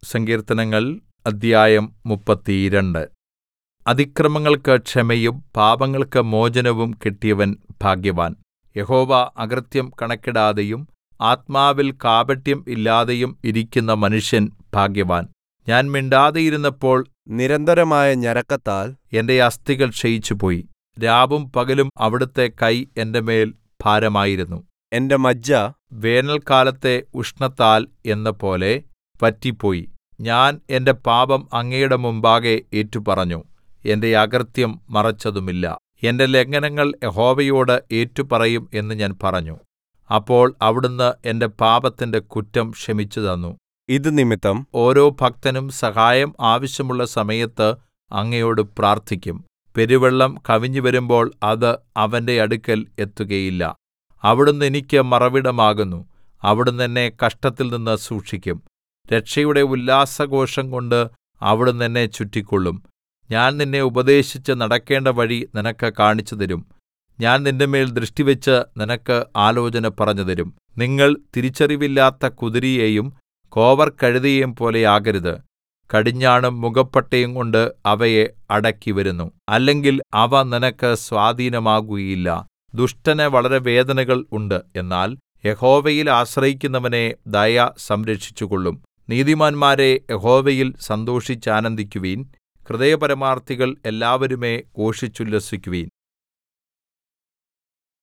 സങ്കീർത്തനങ്ങൾ അദ്ധ്യായം മുപ്പത്തിരണ്ട് അതിക്രമങ്ങൾക്ക് ക്ഷമയും പാപങ്ങൾക്ക് മോചനവും കിട്ടിയവൻ ഭാഗ്യവാൻ യഹോവ അകൃത്യം കണക്കിടാതെയും ആത്മാവിൽ കാപട്യം ഇല്ലാതെയും ഇരിക്കുന്ന മനുഷ്യൻ ഭാഗ്യവാൻ ഞാൻ മിണ്ടാതെയിരുന്നപ്പോൾ നിരന്തരമായ ഞരക്കത്താൽ എന്റെ അസ്ഥികൾ ക്ഷയിച്ചുപോയി രാവും പകലും അവിടുത്തെ കൈ എന്റെ മേൽ ഭാരമായിരുന്നു എന്റെ മജ്ജ വേനൽക്കാലത്തെ ഉഷ്ണത്താൽ എന്നപോലെ വറ്റിപ്പോയി ഞാൻ എന്റെ പാപം അങ്ങയുടെ മുമ്പാകെ ഏറ്റുപറഞ്ഞു എന്റെ അകൃത്യം മറച്ചതുമില്ല എന്റെ ലംഘനങ്ങൾ യഹോവയോട് ഏറ്റുപറയും എന്ന് ഞാൻ പറഞ്ഞു അപ്പോൾ അവിടുന്ന് എന്റെ പാപത്തിന്റെ കുറ്റം ക്ഷമിച്ചുതന്നു ഇത് നിമിത്തം ഓരോ ഭക്തനും സഹായം ആവശ്യമുള്ള സമയത്ത് അങ്ങയോട് പ്രാർത്ഥിക്കും പെരുവെള്ളം കവിഞ്ഞുവരുമ്പോൾ അത് അവന്റെ അടുക്കൽ എത്തുകയില്ല അവിടുന്ന് എനിക്ക് മറവിടമാകുന്നു അവിടുന്ന് എന്നെ കഷ്ടത്തിൽ നിന്ന് സൂക്ഷിക്കും രക്ഷയുടെ ഉല്ലാസഘോഷം കൊണ്ട് അവിടുന്ന് എന്നെ ചുറ്റിക്കൊള്ളും ഞാൻ നിന്നെ ഉപദേശിച്ച് നടക്കേണ്ട വഴി നിനക്ക് കാണിച്ചുതരും ഞാൻ നിന്റെമേൽ ദൃഷ്ടിവെച്ച് നിനക്ക് ആലോചന പറഞ്ഞുതരും നിങ്ങൾ തിരിച്ചറിവില്ലാത്ത കുതിരയെയും കോവർകഴുതയെയും പോലെയാകരുത് കടിഞ്ഞാണും മുഖപ്പട്ടയും കൊണ്ട് അവയെ അടക്കിവരുന്നു അല്ലെങ്കിൽ അവ നിനക്ക് സ്വാധീനമാകുകയില്ല ദുഷ്ടന് വളരെ വേദനകൾ ഉണ്ട് എന്നാൽ യഹോവയിൽ ആശ്രയിക്കുന്നവനെ ദയ സംരക്ഷിച്ചുകൊള്ളും നീതിമാന്മാരേ യഹോവയിൽ സന്തോഷിച്ചാനന്ദിക്കുവിൻ ഹൃദയപരമാർത്ഥികൾ എല്ലാവരുമേ ഘോഷിച്ചുല്ലസിക്കുവിൻ